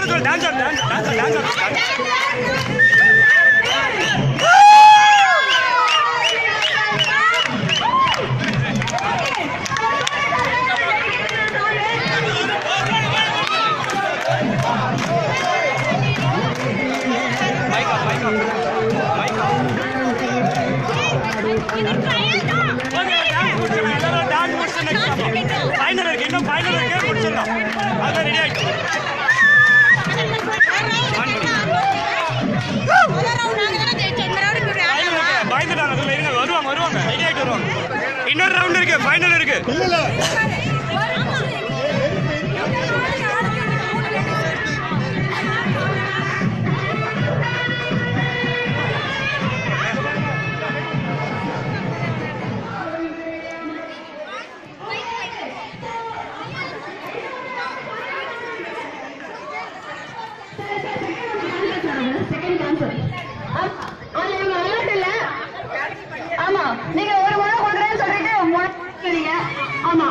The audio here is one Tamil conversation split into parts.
ஆட சொல்லு டான்ஸ் ஆடு டான்ஸ் டான்ஸ் டான்ஸ் ஆடு mic off mic off mic off okay dance முடிச்சிடலாம் எல்லாரும் டான்ஸ் முடிச்சு நெக்ஸ்ட் ஃபைனல் இருக்கு இன்னும் ஃபைனல் இருக்கு முடிச்சிடலாம் அதெல்லாம் ரெடி ஆயிட்டு ஃபைனல் இருக்கு பயந்துட்டாங்க அதுல இருங்க வருவாங்க வருவாங்க ரெடி ஆயிட்டு வருவாங்க இன்னொரு ரவுண்ட் இருக்கு ஃபைனல் இருக்கு அது இவங்க விளையாட்டு இல்ல ஆமா நீங்க ஒரு முறை கொடுக்குறேன்னு சொல்லிட்டு முறைக்கிறீங்க ஆமா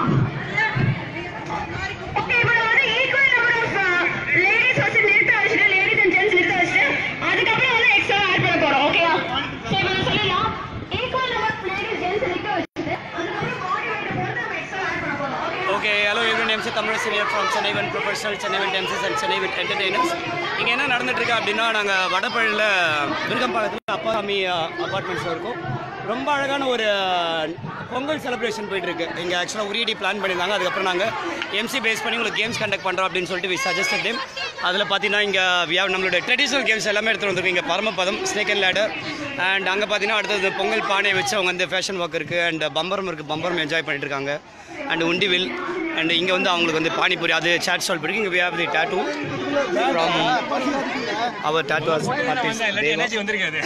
ஓகே இப்போ வந்து ஈக்குவல் நம்பர் ஆஃப் லேடிஸ் வச்சு நிறுத்த வச்சுட்டு லேடிஸ் அண்ட் ஜென்ட்ஸ் நிறுத்த வச்சுட்டு அதுக்கப்புறம் வந்து எக்ஸ்ட்ரா ஆட் பண்ண போறோம் ஓகேவா சரி இப்போ சொல்லிடலாம் equal number of ladies gents நிறுத்த வச்சுட்டு அதுக்கப்புறம் பாடி வெயிட் போட்டு நம்ம எக்ஸ்ட்ரா ஆட் பண்ண போறோம் okay okay hello every names Tamil senior from Chennai when professional Chennai when டெம்சஸ் அண்ட் சென்னை வென் என்டர்டெய்னர்ஸ் இங்கே என்ன நடந்துட்டு இருக்கு அப்படின்னா நாங்கள் வடபழனியில் விருகம்பாக்கத்தில் அப்பாசாமி அப்பார்ட்மெண்ட்ஸில் இருக்கோம் ரொம்ப அழகான ஒரு பொங்கல் செலிப்ரேஷன் போயிட்டு இருக்கு இங்கே ஆக்சுவலாக உரியடி பிளான் பண்ணியிருந்தாங்க அதுக்கப்புறம் நாங்கள் எம்சி பேஸ் பண்ணி உங்களுக்கு கேம்ஸ் கண்டக்ட் பண்ணுறோம் அப்படின்னு சொல்லிட்டு வி சஜஸ்டட் டேம் அதில் பார்த்தீங்கன்னா இங்கே வி ஹவ் நம்மளோட ட்ரெடிஷ்னல் கேம்ஸ் எல்லாமே எடுத்துகிட்டு வந்திருக்கோம் இங்கே பரமபதம் ஸ்னேக் அண்ட் லேடர் அண்ட் அங்கே பார்த்தீங்கன்னா அடுத்தது பொங்கல் பானையை வச்சு அவங்க வந்து ஃபேஷன் ஒர்க் இருக்குது அண்ட் பம்பரம் இருக்குது பம்பரம் என்ஜாய் பண்ணிட்டு இருக்காங்க அண்ட் உண்டிவில் அண்ட் இங்கே வந்து அவங்களுக்கு வந்து பானிபூரி அது சாட் ஸ்டால் பிடிக்கும் இங்கே we have the tattoo from our tattoo வந்திருக்காது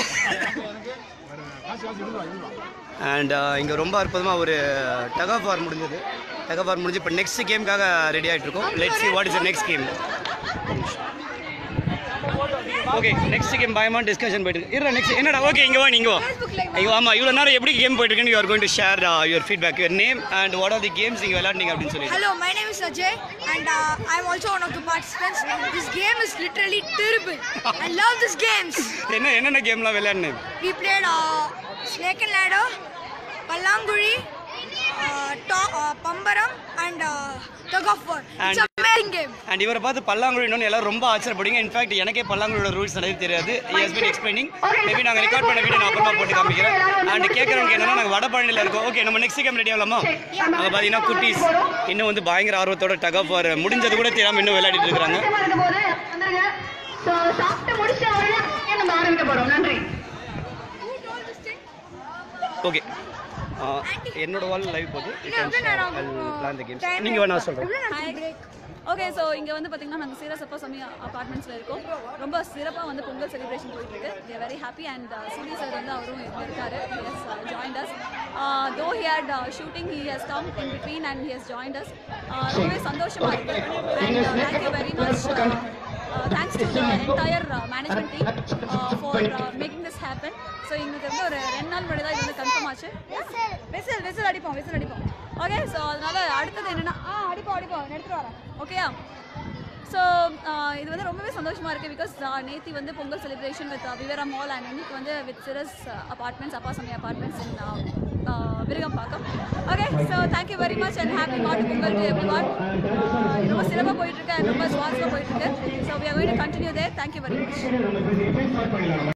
அண்ட் இங்கே ரொம்ப அற்புதமாக ஒரு டக் வார் முடிஞ்சது டக் வார் முடிஞ்சு இப்போ நெக்ஸ்ட் கேமுக்காக ரெடி ஆகிட்டு இருக்கோம் let see what is next game okay next game பயமா டிஸ்கஷன் போயிட்டு இருக்கு இருடா நெக்ஸ்ட் என்னடா ஓகே இங்கே வா நீங்க வா ஐயோ ஆமா இவ்வளோ நேரம் எப்படி கேம் போயிட்டு இருக்குன்னு you are going to share your feedback your name and what are the games நீங்கள் விளையாடுனீங்க அப்படின்னு சொல்லி Hello, my name is Ajay, and uh, I'm also one of the participants. This game is literally terrible. I love these games. என்ன என்னென்ன கேம்லாம் விளையாடுனேன் We played uh, Snake and Ladder, Palanguri, uh, to- uh, Pambaram, and uh, Tug of War. It's And- an amazing game. And இவரை பார்த்து பல்லாங்குழி இன்னொன்று எல்லாரும் ரொம்ப ஆச்சரியப்படுங்க இன்ஃபேக்ட் எனக்கே பல்லாங்குழியோட ரூல்ஸ் நிறைய தெரியாது ஹஸ் பின் எக்ஸ்பிளைனிங் மேபி நாங்கள் ரெக்கார்ட் பண்ண வீடியோ நான் அப்புறமா போட்டு காமிக்கிறேன் அண்ட் கேட்குறவங்க என்னன்னா நாங்கள் வடபழனியில் இருக்கோம் ஓகே நம்ம நெக்ஸ்ட் கேம் ரெடி ஆகலாமா அங்கே பார்த்தீங்கன்னா குட்டீஸ் இன்னும் வந்து பயங்கர ஆர்வத்தோட டக் ஆஃப் வார் முடிஞ்சது கூட தெரியாமல் இன்னும் விளையாடிட்டு இருக்காங்க இருக்கும்போது வந்துருங்க ஸோ சாப்பிட்டு முடிச்ச உடனே நம்ம ஆரம்பிக்க போறோம் நன்றி ஓகே என்னோட வால் லைவ் போகுது பிளான் த கேம்ஸ் நீங்கள் வேணா சொல்கிறேன் ஓகே ஸோ இங்கே வந்து பார்த்தீங்கன்னா நாங்கள் சீரசப்பா சமி அப்பார்ட்மெண்ட்ஸில் இருக்கோம் ரொம்ப சிறப்பாக வந்து பொங்கல் செலிப்ரேஷன் போயிட்டு இருக்கு we are very happy and Soori sir வந்து அவரும் இங்கே இருக்காரு is joined us though he had shooting he has come in between and he has joined us ரொம்பவே சந்தோஷமாக இருக்கு and thank you very much thanks to the entire management team for making this happen so எங்களுக்கு வந்து ஒரு ரெண்டு நாள் முன்னாடி தான் இது வந்து கன்ஃபார்ம் ஆச்சு வெசல் வெசல் அடிப்போம் வெசல் அடிப்போம் ஓகே ஸோ அதனால அடுத்தது என்னன்னா ஆ அடிப்போம் அடிப்போம் எடுத்துட்டு வரேன் ஓகேயா ஸோ இது வந்து ரொம்பவே சந்தோஷமாக இருக்குது பிகாஸ் நேத்தி வந்து Pongal celebration with Vivera mall and இன்னைக்கு வந்து with Cirrus apartments Appasamy apartments in Virugambakkam okay so thank you very much and happy Mattu Pongal to every one ரொம்ப சிறப்பாக போயிட்டுருக்கு and ரொம்ப சுவாரஸ்யமாக போயிட்டுருக்கு so we are going to continue there thank you very much